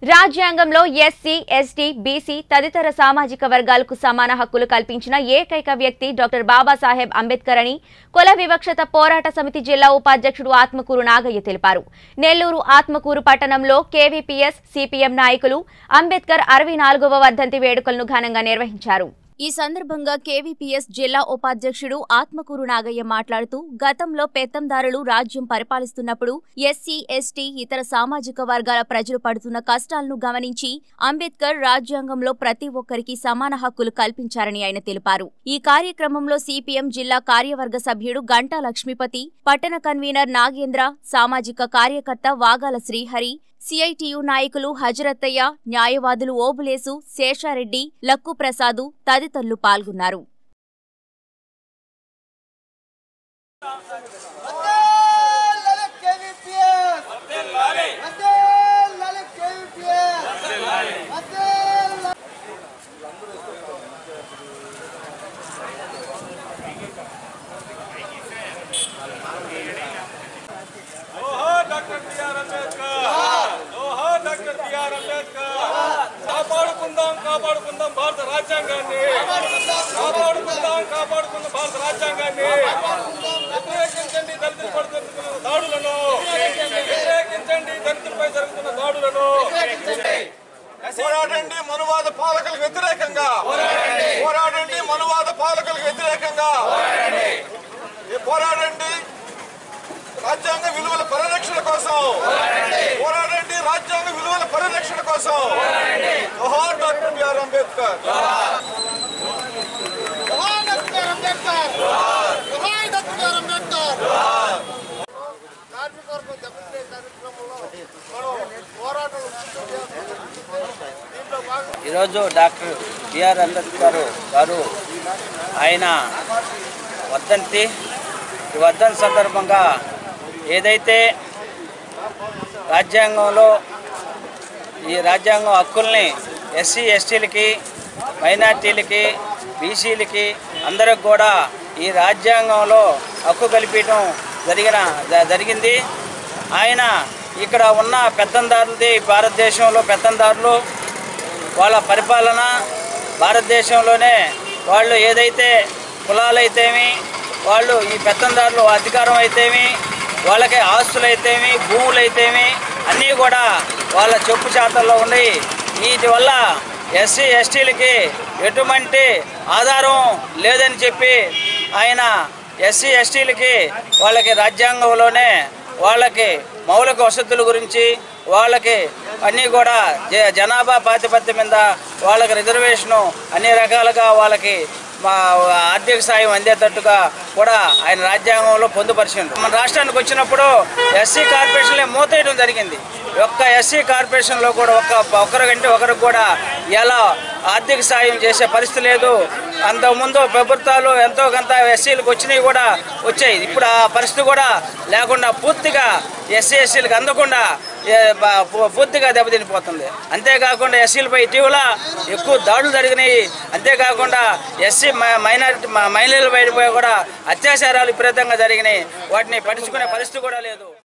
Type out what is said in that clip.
రాజ్యాంగంలో SC ST BC తదితర సామాజిక వర్గాలకు సమాన హక్కులు కల్పించిన ఏకైక వ్యక్తి డాక్టర్ బాబాసాహెబ్ అంబేద్కర్ అని కుల వివక్షత పోరాట సమితి జిల్లా ఉపాధ్యక్షుడు ఆత్మకూరు నాగయ్య తెలిపారు నెల్లూరు ఆత్మకూరు పట్టణంలో కేవీపీఎస్ సిపిఎం నాయకులు అంబేద్కర్ అరవై నాలుగవ వర్ధంతి వేడుకలను ఘనంగా నిర్వహించారు ఈ సందర్భంగా కేవీపీఎస్ జిల్లా ఉపాధ్యక్షుడు ఆత్మకూరు నాగయ్య మాట్లాడుతూ గతంలో పెత్తందారులు రాజ్యం పరిపాలిస్తున్నప్పుడు ఎస్సీ ఎస్టీ ఇతర సామాజిక వర్గాల ప్రజలు పడుతున్న కష్టాలను గమనించి అంబేద్కర్ రాజ్యాంగంలో ప్రతి ఒక్కరికి సమాన హక్కులు కల్పించారని ఆయన తెలిపారు ఈ కార్యక్రమంలో సిపిఎం జిల్లా కార్యవర్గ సభ్యుడు గంటా లక్ష్మీపతి పట్టణ కన్వీనర్ నాగేంద్ర సామాజిక కార్యకర్త వాగాల శ్రీహరి సిఐటియు నాయకులు హజరత్తయ్య న్యాయవాదులు ఓబులేసు శేషారెడ్డి లక్కు ప్రసాదు తదితరులు పాల్గొన్నారు లలిత్ కేవీపీఎస్ అదే లలిత్ కేవీపీఎస్ అదే జోహార్ డాక్టర్ బిఆర్ అంబేద్కర్ జోహార్ డాక్టర్ బిఆర్ అంబేద్కర్ కాపాడుకుందాం కాపాడుకుందాం భారత రాజ్యాంగాన్ని కాపాడుకుందాం కాపాడుకుందాం భారత రాజ్యాంగాన్ని వ్యతిరేకించండి దళితులు పడుతున్న దాడులను వ్యతిరేకించండి దళితులపై జరుగుతున్న దాడులను పోరాడండి మనువాద పాలకులకు వ్యతిరేకంగా పోరాడండి మనువాద పాలకులకు వ్యతిరేకంగా పోరాడండి రాజ్యాంగ విలువల పరిరక్షణ కోసం పోరాడండి రాజ్యాంగ విలువల పరిరక్షణ కోసం జోహార్ డాక్టర్ బిఆర్ అంబేద్కర్ జోహార్ డాక్టర్ అంబేద్కర్ జోహార్ డాక్టర్ అంబేద్కర్ కార్మిక వర్గం దెబ్బతినే కార్యక్రమంలో మనం పోరాటం దీంట్లో భాగంగా ఈరోజు డాక్టర్ బిఆర్ అంబేద్కర్ గారు ఆయన వర్ధంతి ఈ వర్ధంతి సందర్భంగా ఏదైతే రాజ్యాంగంలో ఈ రాజ్యాంగం హక్కుల్ని ఎస్సీ ఎస్టీలకి మైనార్టీలకి బీసీలకి అందరికి కూడా ఈ రాజ్యాంగంలో హక్కు కల్పించడం జరిగిన జ- జరిగింది ఆయన ఇక్కడ ఉన్న పెత్తందారులది భారతదేశంలో పెత్తందారులు వాళ్ళ పరిపాలన భారతదేశంలోనే వాళ్ళు ఏదైతే కులాలైతేమి వాళ్ళు ఈ పెత్తందారులు అధికారం అయితేమి వాళ్ళకి ఆస్తులు అయితేమి భూములు అయితేమి అన్నీ కూడా వాళ్ళ చెప్పు చేతల్లో ఉన్నాయి వీటి వల్ల ఎస్సీ ఎస్టీలకి ఎటువంటి ఆధారం లేదని చెప్పి ఆయన ఎస్సీ ఎస్టీలకి వాళ్ళకి రాజ్యాంగంలోనే వాళ్ళకి మౌలిక వసతుల గురించి వాళ్ళకి అన్నీ కూడా జ- జనాభా ప్రాతిపత్యం మీద వాళ్ళకి రిజర్వేషను అన్ని రకాలుగా వాళ్ళకి మా ఆర్థిక సాయం అందేటట్టుగా కూడా ఆయన రాజ్యాంగంలో పొందుపరిచిండు మన రాష్ట్రానికి వచ్చినప్పుడు ఎస్సీ కార్పొరేషన్లే మూతేయడం జరిగింది ఒక్క ఎస్సీ కార్పొరేషన్లో కూడా ఒక్క ఒకరికంటే ఒకరికి కూడా ఎలా ఆర్థిక సాయం చేసే పరిస్థితి లేదు అంతకుముందు ప్రభుత్వాలు ఎంతో కొంత ఎస్సీలకు వచ్చినవి కూడా వచ్చాయి ఇప్పుడు ఆ పరిస్థితి కూడా లేకుండా పూర్తిగా ఎస్సీ ఎస్సీలకు అందకుండా ఏ, బ- పూ- పూర్తిగా దెబ్బతినిపోతుంది అంతేకాకుండా ఎస్సీలపై ఇటీవల ఎక్కువ దాడులు జరిగినాయి అంతేకాకుండా ఎస్సీ మైనారిటీ మహిళలపై కూడా అత్యాచారాలు విపరీతంగా జరిగినాయి వాటిని పట్టించుకునే పరిస్థితి కూడా లేదు